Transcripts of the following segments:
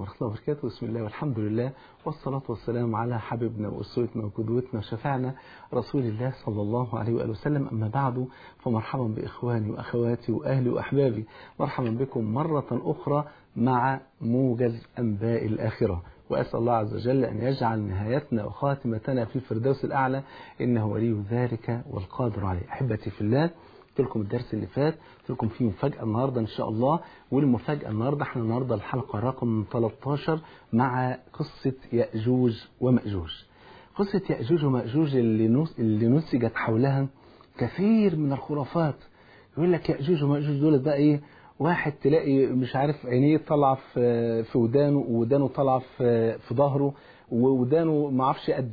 ورحمة الله وبركاته بسم الله والحمد لله والصلاة والسلام على حبيبنا وأسوتنا وقدوتنا وشفعنا رسول الله صلى الله عليه وآله وسلم أما بعد فمرحبا بإخواني وأخواتي وأهلي وأحبابي مرحبا بكم مرة أخرى مع موجز أنباء الآخرة وأسأل الله عز وجل أن يجعل نهايتنا وخاتمتنا في الفردوس الأعلى إنه ولي ذلك والقادر عليه أحبتي في الله قلت لكم الدرس اللي فات قلت لكم فيه مفاجأة النهاردة إن شاء الله والمفاجأة النهاردة احنا النهاردة الحلقة رقم 13 مع قصة يأجوج ومأجوج قصة يأجوج ومأجوج اللي, نس... اللي نسجت حولها كثير من الخرافات يقول لك يأجوج ومأجوج دول بقى إيه واحد تلاقي مش عارف عينيه طالعه في في ودانه ودانه طالعه في في ظهره وودانه ما اعرفش قد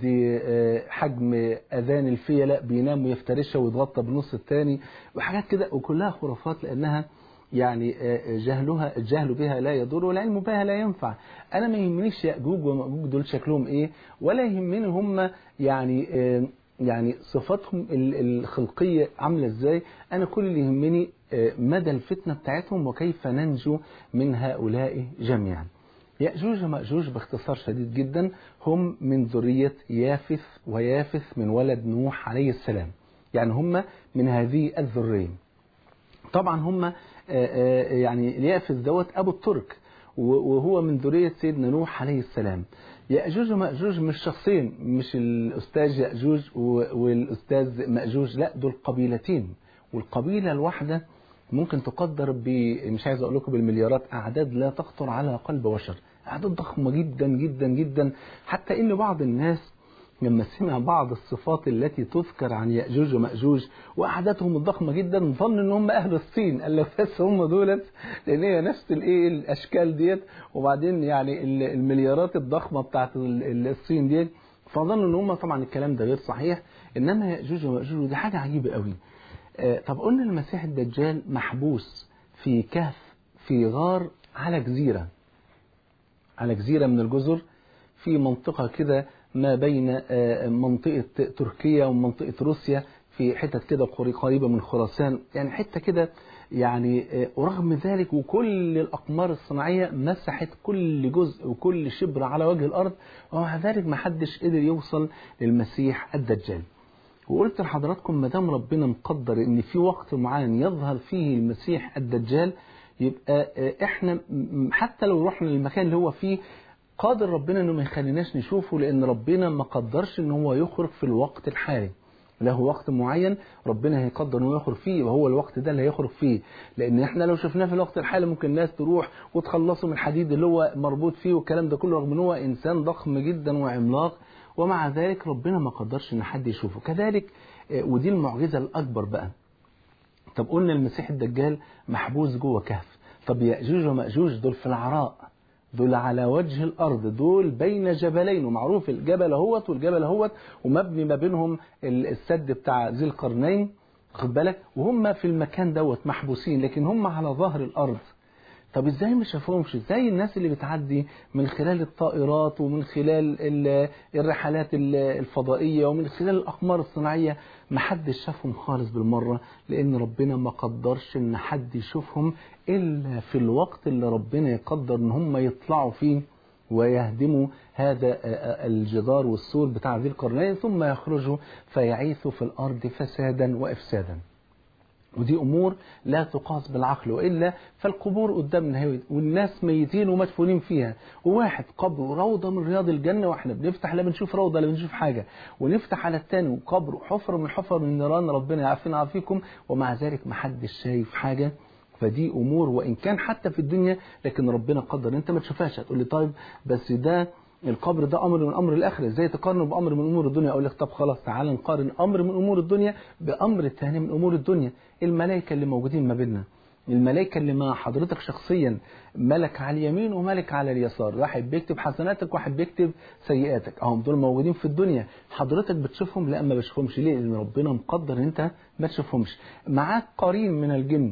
حجم اذان الفيه لا بينام ويفترشها ويتغطى بالنص الثاني وحاجات كده وكلها خرافات لانها يعني جهلها الجهل بها لا يضر والعلم بها لا ينفع انا ما يهمنيش ياجوج وماجوج دول شكلهم ايه ولا يهمني هم يعني يعني صفاتهم الخلقيه عامله ازاي انا كل اللي يهمني مدى الفتنه بتاعتهم وكيف ننجو من هؤلاء جميعا يأجوج ومأجوج باختصار شديد جدا هم من ذرية يافث ويافث من ولد نوح عليه السلام يعني هم من هذه الذرية طبعا هم يعني يافث دوت أبو الترك وهو من ذرية سيدنا نوح عليه السلام يأجوج ومأجوج مش شخصين مش الأستاذ يأجوج والأستاذ مأجوج لا دول قبيلتين والقبيلة الواحدة ممكن تقدر ب مش عايز اقول لكم بالمليارات اعداد لا تخطر على قلب بشر اعداد ضخمه جدا جدا جدا حتى ان بعض الناس لما سمع بعض الصفات التي تذكر عن ياجوج وماجوج واعدادهم الضخمه جدا ظن ان هم اهل الصين قال لك بس هم دولت لان هي نفس الايه الاشكال ديت وبعدين يعني المليارات الضخمه بتاعت الصين ديت فظنوا ان هم طبعا الكلام ده غير صحيح انما ياجوج وماجوج دي حاجه عجيبه قوي طب قلنا المسيح الدجال محبوس في كهف في غار على جزيرة على جزيرة من الجزر في منطقة كده ما بين منطقة تركيا ومنطقة روسيا في حتت كده قريبة من خراسان يعني حتة كده يعني ورغم ذلك وكل الأقمار الصناعية مسحت كل جزء وكل شبر على وجه الأرض ومع ذلك ما حدش قدر يوصل للمسيح الدجال وقلت لحضراتكم ما دام ربنا مقدر ان في وقت معين يظهر فيه المسيح الدجال يبقى احنا حتى لو رحنا للمكان اللي هو فيه قادر ربنا انه ما يخليناش نشوفه لان ربنا ما قدرش ان هو يخرج في الوقت الحالي له وقت معين ربنا هيقدر انه يخرج فيه وهو الوقت ده اللي هيخرج فيه لان احنا لو شفناه في الوقت الحالي ممكن الناس تروح وتخلصوا من الحديد اللي هو مربوط فيه والكلام ده كله رغم ان هو انسان ضخم جدا وعملاق ومع ذلك ربنا ما قدرش ان حد يشوفه كذلك ودي المعجزة الأكبر بقى طب قلنا المسيح الدجال محبوس جوه كهف طب يأجوج ومأجوج دول في العراء دول على وجه الأرض دول بين جبلين ومعروف الجبل اهوت والجبل اهوت ومبني ما بينهم السد بتاع ذي القرنين خد بالك وهم في المكان دوت محبوسين لكن هم على ظهر الأرض طب ازاي ما شافوهمش ازاي الناس اللي بتعدي من خلال الطائرات ومن خلال الرحلات الفضائية ومن خلال الأقمار الصناعية ما حدش شافهم خالص بالمرة لأن ربنا ما قدرش إن حد يشوفهم إلا في الوقت اللي ربنا يقدر إن هم يطلعوا فيه ويهدموا هذا الجدار والسور بتاع ذي القرنين ثم يخرجوا فيعيثوا في الأرض فسادا وإفسادا ودي امور لا تقاس بالعقل والا فالقبور قدامنا والناس ميتين ومدفونين فيها وواحد قبره روضه من رياض الجنه واحنا بنفتح لا بنشوف روضه لا بنشوف حاجه ونفتح على الثاني قبره حفره من حفر من نيران ربنا يعافينا ويعافيكم ومع ذلك ما حدش شايف حاجه فدي امور وان كان حتى في الدنيا لكن ربنا قدر انت ما تشوفهاش هتقول لي طيب بس ده القبر ده امر من امر الاخره ازاي تقارنه بامر من امور الدنيا اقول لك طب خلاص تعال نقارن امر من امور الدنيا بامر ثاني من امور الدنيا الملائكه اللي موجودين ما بيننا الملائكه اللي مع حضرتك شخصيا ملك على اليمين وملك على اليسار واحد بيكتب حسناتك واحد بيكتب سيئاتك اهم دول موجودين في الدنيا حضرتك بتشوفهم لا ما بشوفهمش ليه لان ربنا مقدر ان انت ما تشوفهمش معاك قرين من الجن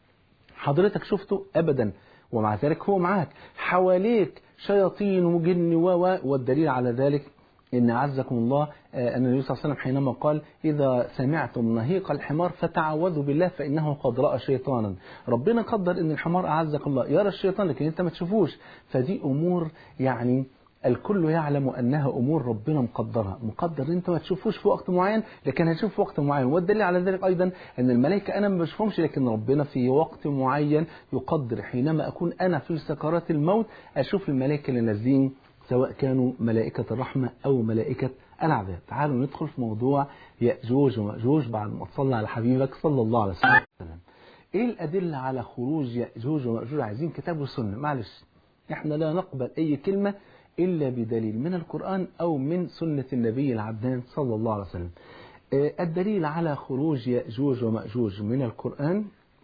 حضرتك شفته ابدا ومع ذلك هو معاك حواليك شياطين وجن و والدليل على ذلك إن عزكم الله أن النبي صلى الله عليه وسلم حينما قال إذا سمعتم نهيق الحمار فتعوذوا بالله فإنه قد رأى شيطانا ربنا قدر أن الحمار أعزك الله يرى الشيطان لكن أنت ما تشوفوش فدي أمور يعني الكل يعلم أنها أمور ربنا مقدرها مقدر أن أنت ما تشوفوش في وقت معين لكن هتشوف في وقت معين والدليل على ذلك أيضا أن الملائكة أنا ما بشوفهمش لكن ربنا في وقت معين يقدر حينما أكون أنا في سكرات الموت أشوف الملائكة اللي نازلين سواء كانوا ملائكة الرحمة أو ملائكة العذاب تعالوا ندخل في موضوع يأجوج ومأجوج بعد ما تصلى على حبيبك صلى الله عليه وسلم إيه الأدلة على خروج يأجوج ومأجوج عايزين كتاب وسنة معلش إحنا لا نقبل أي كلمة إلا بدليل من القرآن أو من سنة النبي العدنان صلى الله عليه وسلم الدليل على خروج يأجوج ومأجوج من القرآن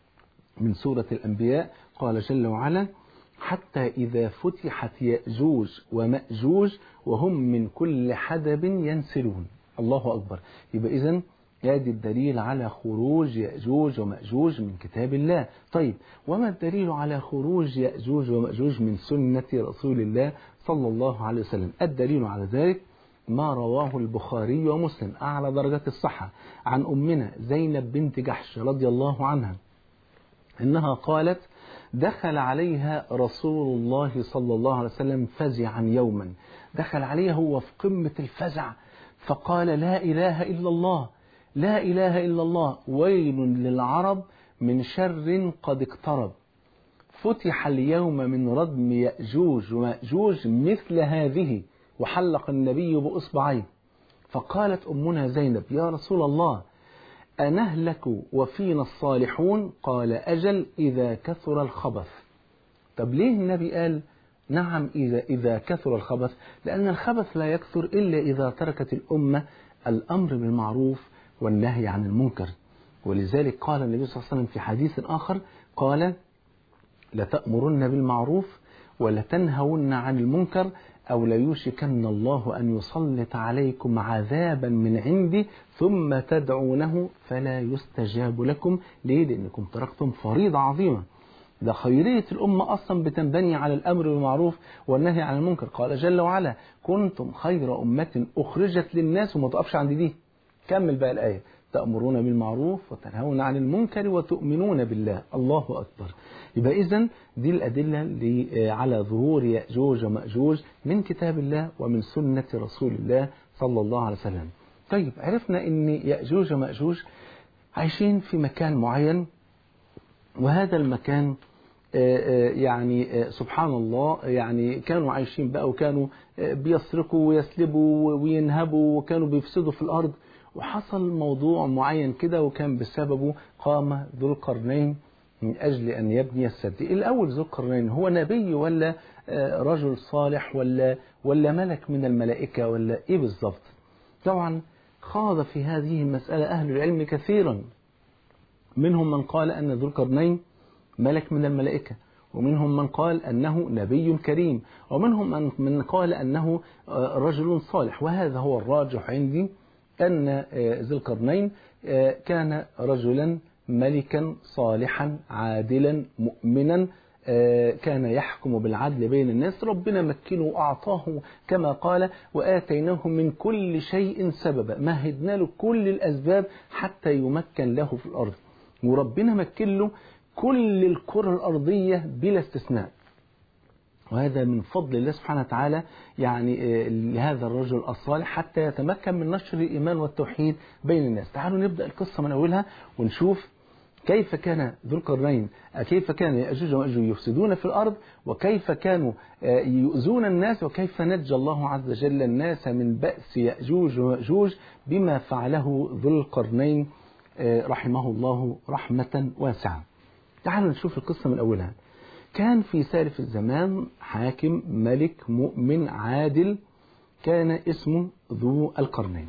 من سورة الأنبياء قال جل وعلا حتى إذا فتحت يأجوج ومأجوج وهم من كل حدب ينسلون الله أكبر يبقى إذن هذه الدليل على خروج يأجوج ومأجوج من كتاب الله طيب وما الدليل على خروج يأجوج ومأجوج من سنة رسول الله صلى الله عليه وسلم الدليل على ذلك ما رواه البخاري ومسلم أعلى درجات الصحة عن أمنا زينب بنت جحش رضي الله عنها إنها قالت دخل عليها رسول الله صلى الله عليه وسلم فزعا يوما دخل عليها هو في قمة الفزع فقال لا إله إلا الله لا إله إلا الله ويل للعرب من شر قد اقترب فتح اليوم من ردم يأجوج ومأجوج مثل هذه وحلق النبي بأصبعيه فقالت أمنا زينب يا رسول الله أنهلك وفينا الصالحون قال أجل إذا كثر الخبث طب ليه النبي قال نعم إذا, إذا كثر الخبث لأن الخبث لا يكثر إلا إذا تركت الأمة الأمر بالمعروف والنهي عن المنكر ولذلك قال النبي صلى الله عليه وسلم في حديث آخر قال لتأمرن بالمعروف ولتنهون عن المنكر أو ليوشكن الله أن يسلط عليكم عذابا من عندي ثم تدعونه فلا يستجاب لكم ليه؟ لأنكم تركتم فريضة عظيمة ده خيرية الأمة أصلا بتنبني على الأمر بالمعروف والنهي عن المنكر قال جل وعلا كنتم خير أمة أخرجت للناس وما تقفش عند دي كمل بقى الآية تأمرون بالمعروف وتنهون عن المنكر وتؤمنون بالله الله أكبر يبقى إذن دي الأدلة اللي على ظهور يأجوج ومأجوج من كتاب الله ومن سنة رسول الله صلى الله عليه وسلم طيب عرفنا أن يأجوج ومأجوج عايشين في مكان معين وهذا المكان يعني سبحان الله يعني كانوا عايشين بقى وكانوا بيسرقوا ويسلبوا وينهبوا وكانوا بيفسدوا في الأرض وحصل موضوع معين كده وكان بسببه قام ذو القرنين من أجل أن يبني السد الأول ذو القرنين هو نبي ولا رجل صالح ولا ولا ملك من الملائكة ولا إيه بالظبط طبعا خاض في هذه المسألة أهل العلم كثيرا منهم من قال أن ذو القرنين ملك من الملائكة ومنهم من قال أنه نبي كريم ومنهم من قال أنه رجل صالح وهذا هو الراجح عندي أن ذي القرنين كان رجلا ملكا صالحا عادلا مؤمنا كان يحكم بالعدل بين الناس ربنا مكنه وأعطاه كما قال وآتيناه من كل شيء سببا مهدنا له كل الأسباب حتى يمكن له في الأرض وربنا مكن له كل الكرة الأرضية بلا استثناء وهذا من فضل الله سبحانه وتعالى يعني لهذا الرجل الصالح حتى يتمكن من نشر الإيمان والتوحيد بين الناس تعالوا نبدأ القصة من أولها ونشوف كيف كان ذو القرنين كيف كان يأجوج ومأجوج يفسدون في الأرض وكيف كانوا يؤذون الناس وكيف نجى الله عز وجل الناس من بأس يأجوج ومأجوج بما فعله ذو القرنين رحمه الله رحمة واسعة تعالوا نشوف القصة من أولها كان في سالف الزمان حاكم ملك مؤمن عادل كان اسمه ذو القرنين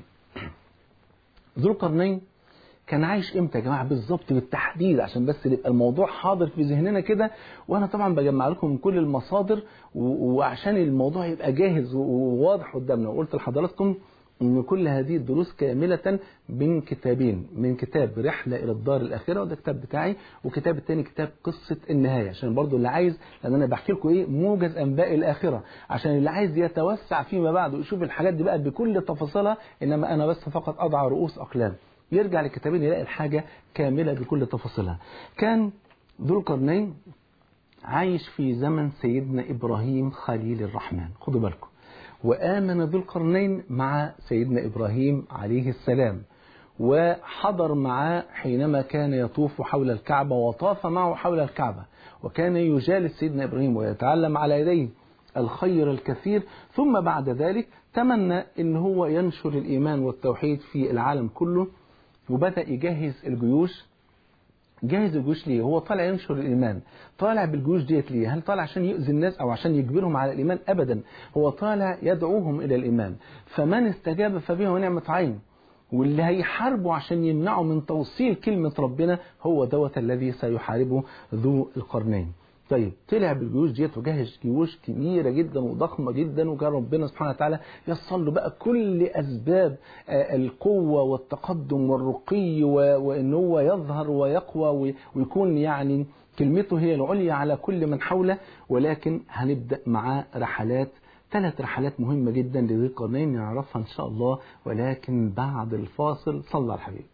ذو القرنين كان عايش امتى يا جماعه بالظبط بالتحديد عشان بس يبقى الموضوع حاضر في ذهننا كده وانا طبعا بجمع لكم من كل المصادر وعشان الموضوع يبقى جاهز وواضح قدامنا وقلت لحضراتكم ان كل هذه الدروس كاملة من كتابين من كتاب رحلة الى الدار الاخرة وده الكتاب بتاعي وكتاب التاني كتاب قصة النهاية عشان برضو اللي عايز لان انا بحكي لكم ايه موجز انباء الاخرة عشان اللي عايز يتوسع فيما بعد ويشوف الحاجات دي بقى بكل تفاصيلها انما انا بس فقط اضع رؤوس اقلام يرجع للكتابين يلاقي الحاجة كاملة بكل تفاصيلها كان ذو القرنين عايش في زمن سيدنا إبراهيم خليل الرحمن خدوا بالكم وآمن ذو القرنين مع سيدنا إبراهيم عليه السلام وحضر معه حينما كان يطوف حول الكعبة وطاف معه حول الكعبة وكان يجالس سيدنا إبراهيم ويتعلم على يديه الخير الكثير ثم بعد ذلك تمنى ان هو ينشر الإيمان والتوحيد في العالم كله وبدأ يجهز الجيوش جاهز الجيوش ليه هو طالع ينشر الإيمان طالع بالجيوش ديت ليه هل طالع عشان يؤذي الناس أو عشان يجبرهم على الإيمان أبدا هو طالع يدعوهم إلى الإيمان فمن استجاب فبه ونعمة عين واللي هيحاربوا عشان يمنعوا من توصيل كلمة ربنا هو دوت الذي سيحاربه ذو القرنين طيب طلع بالجيوش ديت وجهز جيوش كبيره جدا وضخمه جدا وكان ربنا سبحانه وتعالى يصل له بقى كل اسباب القوه والتقدم والرقي وان هو يظهر ويقوى ويكون يعني كلمته هي العليا على كل من حوله ولكن هنبدا معاه رحلات ثلاث رحلات مهمه جدا لذي القرنين نعرفها ان شاء الله ولكن بعد الفاصل صلى على الحبيب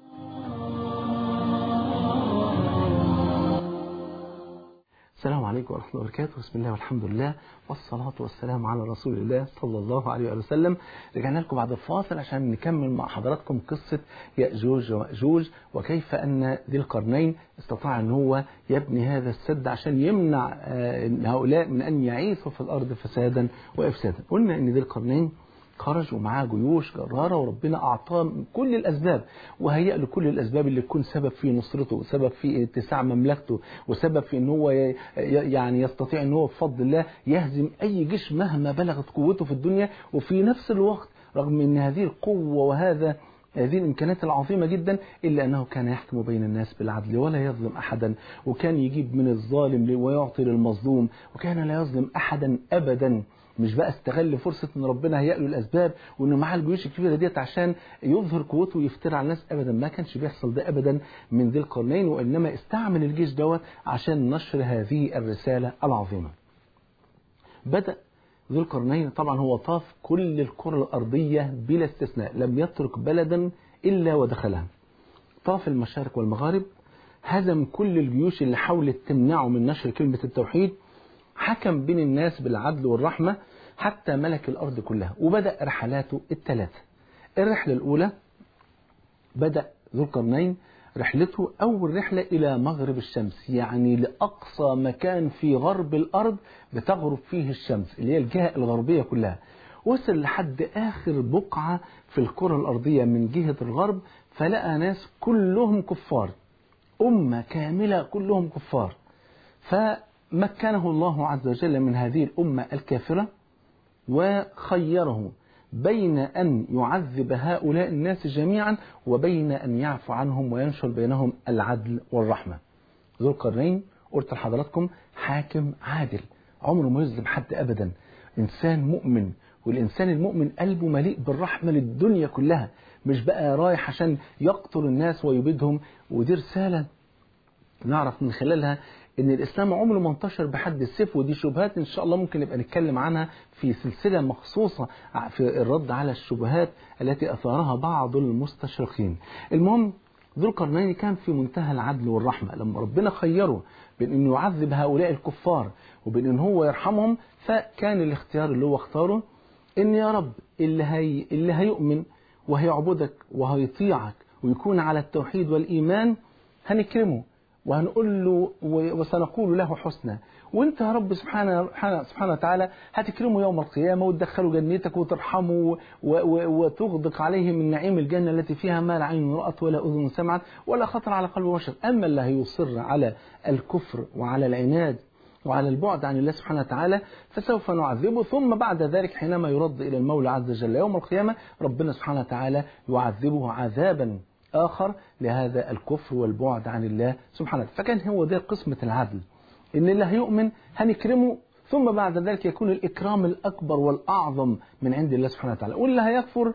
السلام عليكم ورحمة الله وبركاته بسم الله والحمد لله والصلاة والسلام على رسول الله صلى الله عليه وسلم رجعنا لكم بعد الفاصل عشان نكمل مع حضراتكم قصة يأجوج ومأجوج وكيف أن ذي القرنين استطاع أن هو يبني هذا السد عشان يمنع هؤلاء من أن يعيثوا في الأرض فسادا وإفسادا قلنا أن ذي القرنين خرج ومعاه جيوش جرارة وربنا أعطاه كل الأسباب وهيأ له كل الأسباب اللي تكون سبب في نصرته وسبب في اتساع مملكته وسبب في أن هو يعني يستطيع أن هو بفضل الله يهزم أي جيش مهما بلغت قوته في الدنيا وفي نفس الوقت رغم أن هذه القوة وهذا هذه الإمكانات العظيمة جدا إلا أنه كان يحكم بين الناس بالعدل ولا يظلم أحدا وكان يجيب من الظالم ويعطي للمظلوم وكان لا يظلم أحدا أبدا مش بقى استغل فرصة ان ربنا هيأ له الاسباب وانه معاه الجيوش الكبيرة ديت عشان يظهر قوته ويفتري على الناس ابدا ما كانش بيحصل ده ابدا من ذي القرنين وانما استعمل الجيش دوت عشان نشر هذه الرسالة العظيمة بدأ ذو القرنين طبعا هو طاف كل الكرة الأرضية بلا استثناء لم يترك بلدا إلا ودخلها طاف المشارق والمغارب هزم كل الجيوش اللي حاولت تمنعه من نشر كلمة التوحيد حكم بين الناس بالعدل والرحمة حتى ملك الأرض كلها وبدأ رحلاته الثلاثة الرحلة الأولى بدأ ذو القرنين رحلته أول رحلة إلى مغرب الشمس يعني لأقصى مكان في غرب الأرض بتغرب فيه الشمس اللي هي الجهة الغربية كلها وصل لحد آخر بقعة في الكرة الأرضية من جهة الغرب فلقى ناس كلهم كفار أمة كاملة كلهم كفار فمكنه الله عز وجل من هذه الأمة الكافرة وخيره بين أن يعذب هؤلاء الناس جميعا وبين أن يعفو عنهم وينشر بينهم العدل والرحمة ذو القرنين قلت لحضراتكم حاكم عادل عمره ما يظلم حد أبدا إنسان مؤمن والإنسان المؤمن قلبه مليء بالرحمة للدنيا كلها مش بقى رايح عشان يقتل الناس ويبيدهم ودي رسالة نعرف من خلالها ان الاسلام عمره ما انتشر بحد السيف ودي شبهات ان شاء الله ممكن نبقى نتكلم عنها في سلسله مخصوصه في الرد على الشبهات التي اثارها بعض المستشرقين. المهم ذو القرنين كان في منتهى العدل والرحمه لما ربنا خيره بين انه يعذب هؤلاء الكفار وبين ان هو يرحمهم فكان الاختيار اللي هو اختاره ان يا رب اللي هي اللي هيؤمن وهيعبدك وهيطيعك ويكون على التوحيد والايمان هنكرمه وهنقول له وسنقول له حسنى وانت يا رب سبحانه سبحانه وتعالى هتكرمه يوم القيامة وتدخله جنتك وترحمه وتغدق عليه من نعيم الجنة التي فيها ما لا عين رأت ولا أذن سمعت ولا خطر على قلب بشر أما اللي هيصر على الكفر وعلى العناد وعلى البعد عن الله سبحانه وتعالى فسوف نعذبه ثم بعد ذلك حينما يرد إلى المولى عز وجل يوم القيامة ربنا سبحانه وتعالى يعذبه عذابا آخر لهذا الكفر والبعد عن الله سبحانه وتعالى فكان هو ده قسمة العدل إن اللي هيؤمن هنكرمه ثم بعد ذلك يكون الإكرام الأكبر والأعظم من عند الله سبحانه وتعالى واللي هيكفر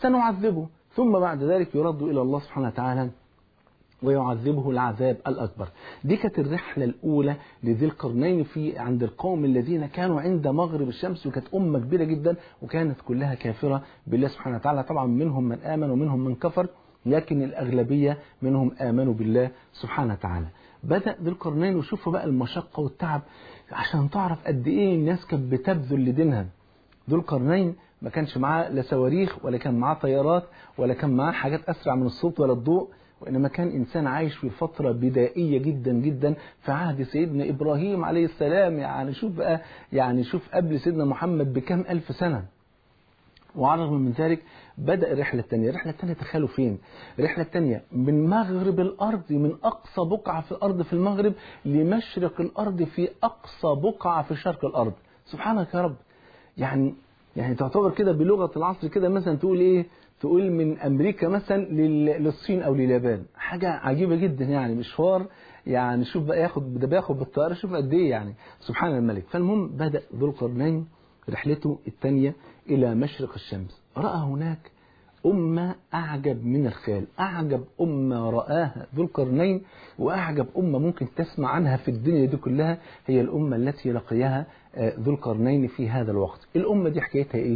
سنعذبه ثم بعد ذلك يرد إلى الله سبحانه وتعالى ويعذبه العذاب الأكبر دي كانت الرحلة الأولى لذي القرنين في عند القوم الذين كانوا عند مغرب الشمس وكانت أمة كبيرة جدا وكانت كلها كافرة بالله سبحانه وتعالى طبعا منهم من آمن ومنهم من كفر لكن الأغلبية منهم آمنوا بالله سبحانه وتعالى بدأ ذي القرنين وشوفوا بقى المشقة والتعب عشان تعرف قد إيه الناس كانت بتبذل لدينها ذو القرنين ما كانش معاه لا صواريخ ولا كان معاه طيارات ولا كان معاه حاجات أسرع من الصوت ولا الضوء وإنما كان إنسان عايش في فترة بدائية جدا جدا في عهد سيدنا إبراهيم عليه السلام يعني شوف بقى يعني شوف قبل سيدنا محمد بكم ألف سنة وعلى الرغم من ذلك بدأ الرحلة الثانية الرحلة الثانية تخيلوا فين الرحلة الثانية من مغرب الأرض من أقصى بقعة في الأرض في المغرب لمشرق الأرض في أقصى بقعة في شرق الأرض سبحانك يا رب يعني يعني تعتبر كده بلغة العصر كده مثلا تقول إيه تقول من أمريكا مثلا للصين أو لليابان حاجة عجيبة جدا يعني مشوار يعني شوف بقى ياخد ده بياخد بالطيارة شوف قد إيه يعني سبحان الملك فالمهم بدأ ذو القرنين رحلته الثانية إلى مشرق الشمس رأى هناك أمة أعجب من الخيال أعجب أمة رآها ذو القرنين وأعجب أمة ممكن تسمع عنها في الدنيا دي كلها هي الأمة التي لقيها ذو القرنين في هذا الوقت الأمة دي حكايتها إيه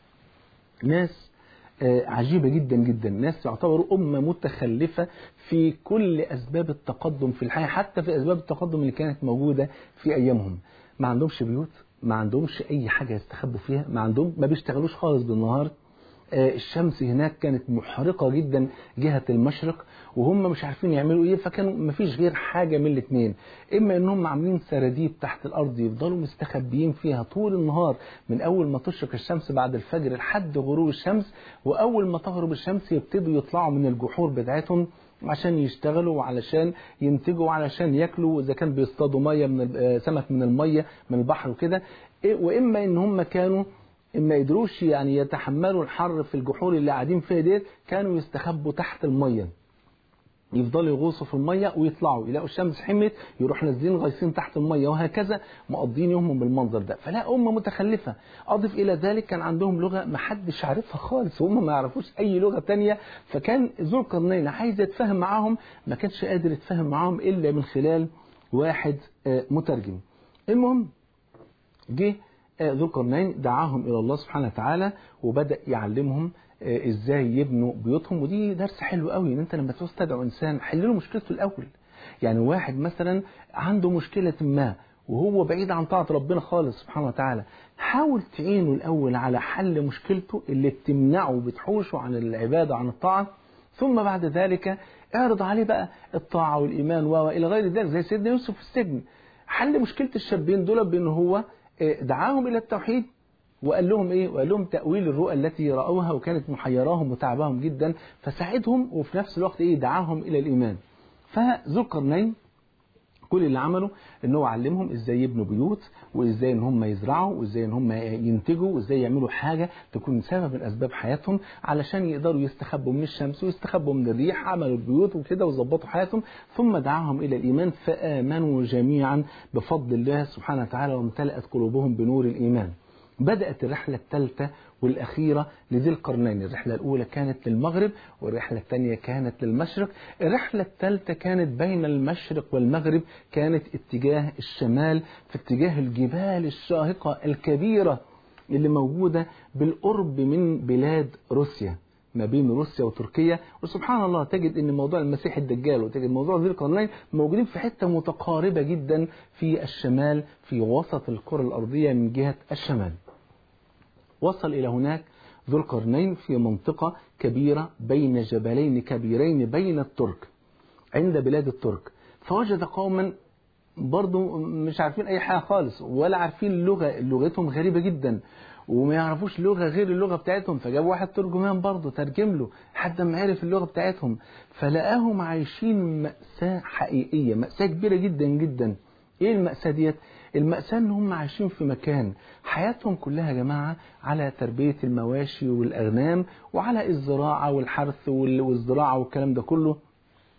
ناس عجيبة جدا جدا ناس يعتبروا أمة متخلفة في كل أسباب التقدم في الحياة حتى في أسباب التقدم اللي كانت موجودة في أيامهم ما عندهمش بيوت ما عندهمش أي حاجة يستخبوا فيها ما عندهم ما بيشتغلوش خالص بالنهار الشمس هناك كانت محرقة جدا جهة المشرق وهم مش عارفين يعملوا ايه فكانوا مفيش غير حاجة من الاثنين اما انهم عاملين سراديب تحت الارض يفضلوا مستخبيين فيها طول النهار من اول ما تشرق الشمس بعد الفجر لحد غروب الشمس واول ما تغرب الشمس يبتدوا يطلعوا من الجحور بتاعتهم عشان يشتغلوا وعلشان ينتجوا وعلشان ياكلوا اذا كان بيصطادوا ميه من سمك من الميه من البحر وكده واما ان هم كانوا ما يقدروش يعني يتحملوا الحر في الجحور اللي قاعدين فيها ديت كانوا يستخبوا تحت الميه يفضلوا يغوصوا في الميه ويطلعوا يلاقوا الشمس حمت يروح نازلين غايصين تحت الميه وهكذا مقضين يومهم بالمنظر ده فلا امه متخلفه اضف الى ذلك كان عندهم لغه ما حدش عارفها خالص وهم ما يعرفوش اي لغه تانية فكان ذو القرنين عايز يتفاهم معاهم ما كانش قادر يتفاهم معاهم الا من خلال واحد مترجم المهم جه ذو القرنين دعاهم إلى الله سبحانه وتعالى وبدأ يعلمهم ازاي يبنوا بيوتهم ودي درس حلو قوي ان انت لما تعوز تدعو انسان حل له مشكلته الاول يعني واحد مثلا عنده مشكله ما وهو بعيد عن طاعه ربنا خالص سبحانه وتعالى حاول تعينه الاول على حل مشكلته اللي بتمنعه وبتحوشه عن العباده عن الطاعه ثم بعد ذلك اعرض عليه بقى الطاعه والايمان والى غير ذلك زي سيدنا يوسف في السجن حل مشكله الشابين دول بان هو دعاهم الى التوحيد وقال لهم ايه وقال لهم تاويل الرؤى التي راوها وكانت محيراهم وتعبهم جدا فساعدهم وفي نفس الوقت ايه دعاهم الى الايمان فذو القرنين كل اللي عمله ان هو علمهم ازاي يبنوا بيوت وازاي ان هم يزرعوا وازاي ان هم ينتجوا وازاي يعملوا حاجه تكون سبب من اسباب حياتهم علشان يقدروا يستخبوا من الشمس ويستخبوا من الريح عملوا البيوت وكده وظبطوا حياتهم ثم دعاهم الى الايمان فامنوا جميعا بفضل الله سبحانه وتعالى وامتلأت قلوبهم بنور الايمان بدأت الرحلة الثالثة والأخيرة لذي القرنين الرحلة الأولى كانت للمغرب والرحلة الثانية كانت للمشرق الرحلة الثالثة كانت بين المشرق والمغرب كانت اتجاه الشمال في اتجاه الجبال الشاهقة الكبيرة اللي موجودة بالقرب من بلاد روسيا ما بين روسيا وتركيا وسبحان الله تجد ان موضوع المسيح الدجال وتجد موضوع ذي القرنين موجودين في حته متقاربه جدا في الشمال في وسط الكره الارضيه من جهه الشمال. وصل الى هناك ذو القرنين في منطقه كبيره بين جبلين كبيرين بين الترك عند بلاد الترك فوجد قوما برضو مش عارفين اي حاجه خالص ولا عارفين لغه لغتهم غريبه جدا وما يعرفوش لغه غير اللغه بتاعتهم فجاب واحد ترجمان برضه ترجم له لحد ما عرف اللغه بتاعتهم فلقاهم عايشين مأساة حقيقيه مأساة كبيره جدا جدا ايه المأساة ديت المأساة ان هم عايشين في مكان حياتهم كلها يا جماعة على تربية المواشي والأغنام وعلى الزراعة والحرث والزراعة والكلام ده كله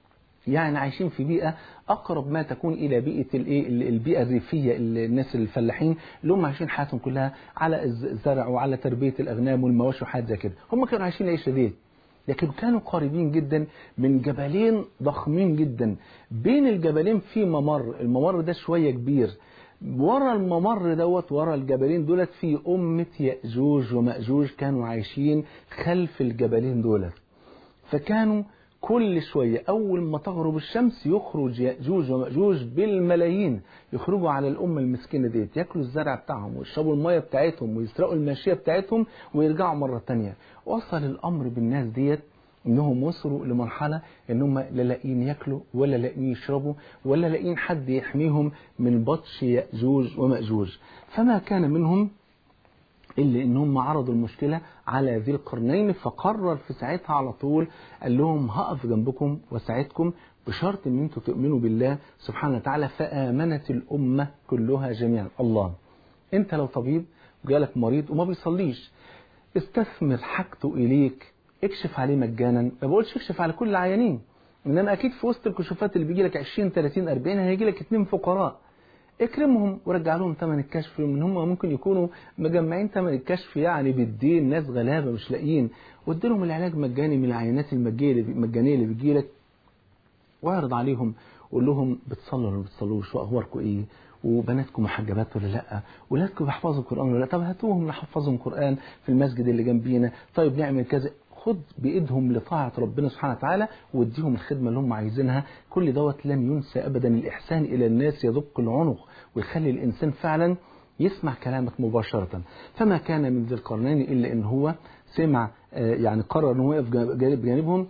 يعني عايشين في بيئة أقرب ما تكون إلى بيئة الإيه البيئة الريفية الناس الفلاحين اللي هم عايشين حياتهم كلها على الزرع وعلى تربية الأغنام والمواشي وحاجات زي كده هم كانوا عايشين العيشة ديت لكن كانوا قريبين جدا من جبلين ضخمين جدا بين الجبلين في ممر الممر ده شوية كبير ورا الممر دوت ورا الجبلين دولت في أمة يأجوج ومأجوج كانوا عايشين خلف الجبلين دولت فكانوا كل شوية أول ما تغرب الشمس يخرج يأجوج ومأجوج بالملايين يخرجوا على الأمة المسكينة ديت ياكلوا الزرع بتاعهم ويشربوا المية بتاعتهم ويسرقوا الماشية بتاعتهم ويرجعوا مرة تانية وصل الأمر بالناس ديت انهم وصلوا لمرحلة انهم لا لاقيين ياكلوا ولا لاقيين يشربوا ولا لاقيين حد يحميهم من بطش يأجوج ومأجوج فما كان منهم إلا إنهم عرضوا المشكلة على ذي القرنين فقرر في ساعتها على طول قال لهم هقف جنبكم وساعدكم بشرط إن أنتم تؤمنوا بالله سبحانه وتعالى فآمنت الأمة كلها جميعا الله أنت لو طبيب وجالك مريض وما بيصليش استثمر حاجته إليك اكشف عليه مجانا ما بقولش اكشف على كل العيانين انما اكيد في وسط الكشوفات اللي بيجي لك 20 30 40 هيجي لك اثنين فقراء اكرمهم ورجع لهم ثمن الكشف ان هم ممكن يكونوا مجمعين ثمن الكشف يعني بالدين ناس غلابه مش لاقيين وادي لهم العلاج مجاني من العينات المجانيه اللي بتجي لك واعرض عليهم وقول لهم بتصلوا ولا ما بتصلوش واخباركم ايه وبناتكم محجبات ولا لا ولادكم بيحفظوا القران ولا لا طب هاتوهم نحفظهم قران في المسجد اللي جنبينا طيب نعمل كذا خد بايدهم لطاعه ربنا سبحانه وتعالى واديهم الخدمه اللي هم عايزينها كل دوت لن ينسى ابدا الاحسان الى الناس يدق العنق ويخلي الانسان فعلا يسمع كلامك مباشرة فما كان من ذي القرنين إلا إن هو سمع يعني قرر أنه يقف بجانبهم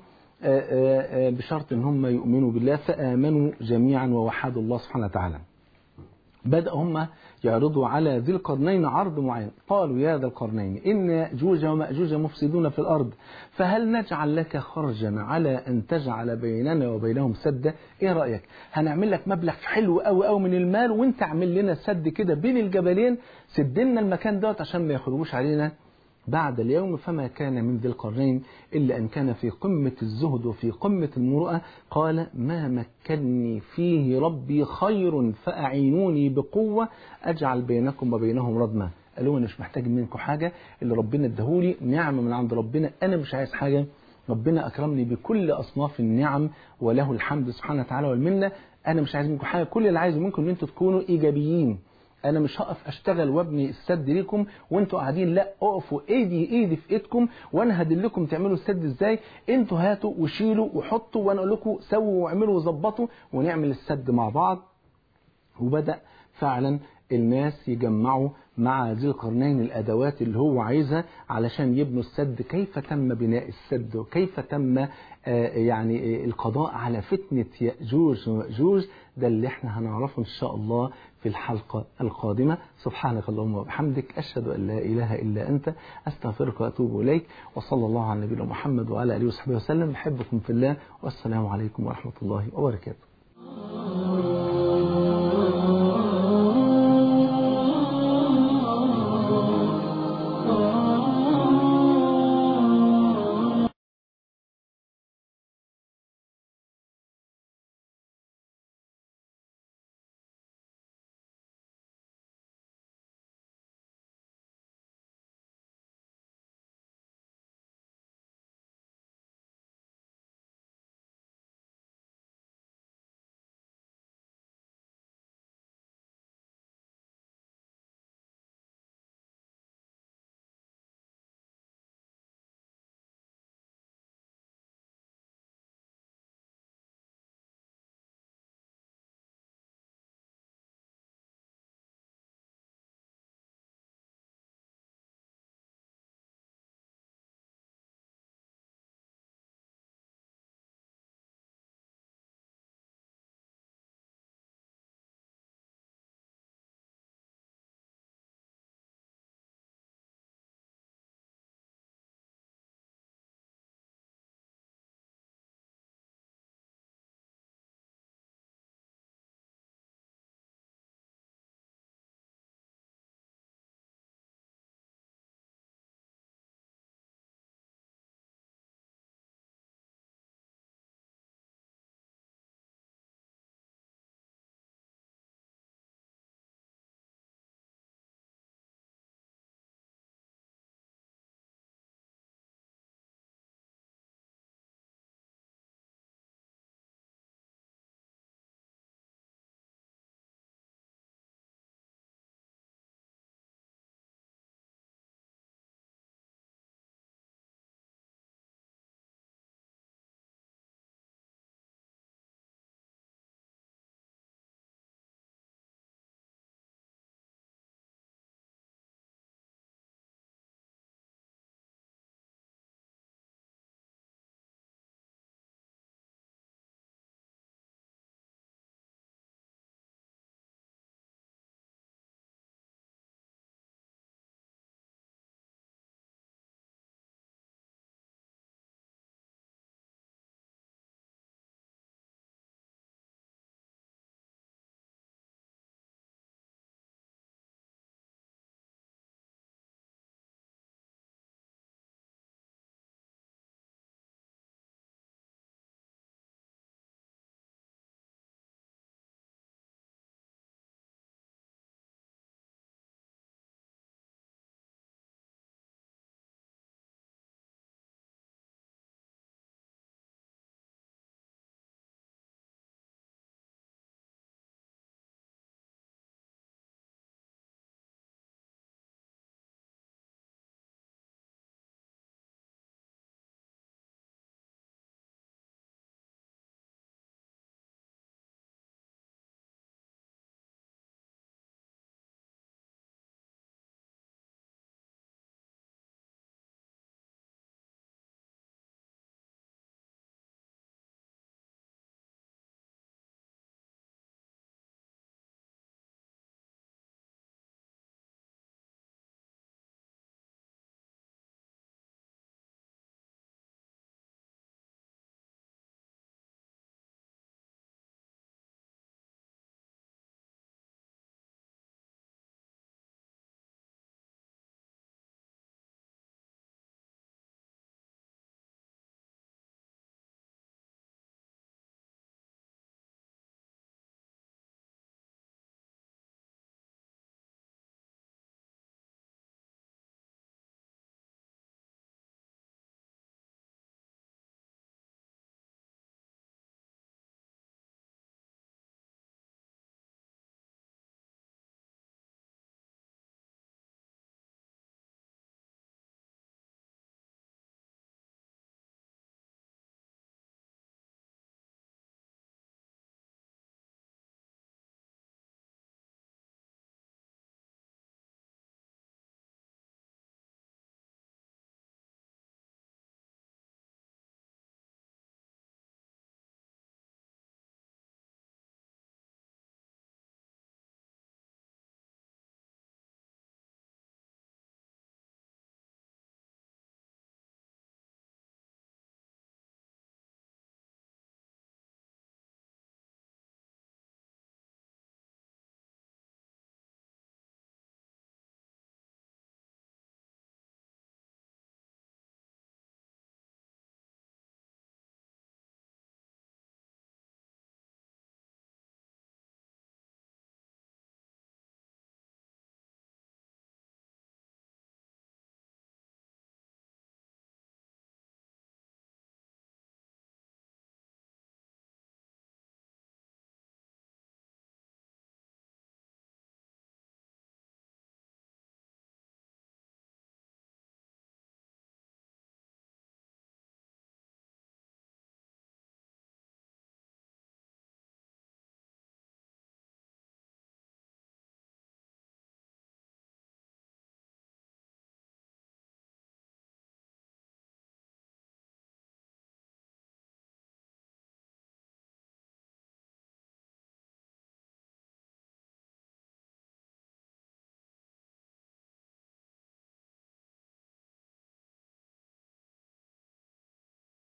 بشرط أن هم يؤمنوا بالله فآمنوا جميعا ووحدوا الله سبحانه وتعالى بدأ هم يعرضوا على ذي القرنين عرض معين قالوا يا ذا القرنين إن يأجوج ومأجوج مفسدون في الأرض فهل نجعل لك خرجا على أن تجعل بيننا وبينهم سدا إيه رأيك هنعمل لك مبلغ حلو قوي قوي من المال وانت اعمل لنا سد كده بين الجبلين سد لنا المكان دوت عشان ما يخرجوش علينا بعد اليوم فما كان من ذي القرنين إلا أن كان في قمة الزهد وفي قمة المروءة قال ما مكني فيه ربي خير فأعينوني بقوة أجعل بينكم وبينهم ردما قالوا أنا مش محتاج منكم حاجة اللي ربنا ادهولي نعمة من عند ربنا أنا مش عايز حاجة ربنا أكرمني بكل أصناف النعم وله الحمد سبحانه وتعالى والمنة أنا مش عايز منكم حاجة كل اللي عايزه منكم أن أنتم تكونوا إيجابيين انا مش هقف اشتغل وابني السد ليكم وانتوا قاعدين لا اقفوا ايدي ايدي في ايدكم وانا هدلكم تعملوا السد ازاي انتوا هاتوا وشيلوا وحطوا وانا اقول لكم سووا واعملوا وظبطوا ونعمل السد مع بعض وبدا فعلا الناس يجمعوا مع ذي القرنين الادوات اللي هو عايزها علشان يبنوا السد كيف تم بناء السد وكيف تم يعني القضاء على فتنة يأجوج ومأجوج ده اللي احنا هنعرفه ان شاء الله في الحلقة القادمة سبحانك اللهم وبحمدك أشهد أن لا إله إلا أنت أستغفرك وأتوب إليك وصلى الله على نبينا محمد وعلى آله وصحبه وسلم بحبكم في الله والسلام عليكم ورحمة الله وبركاته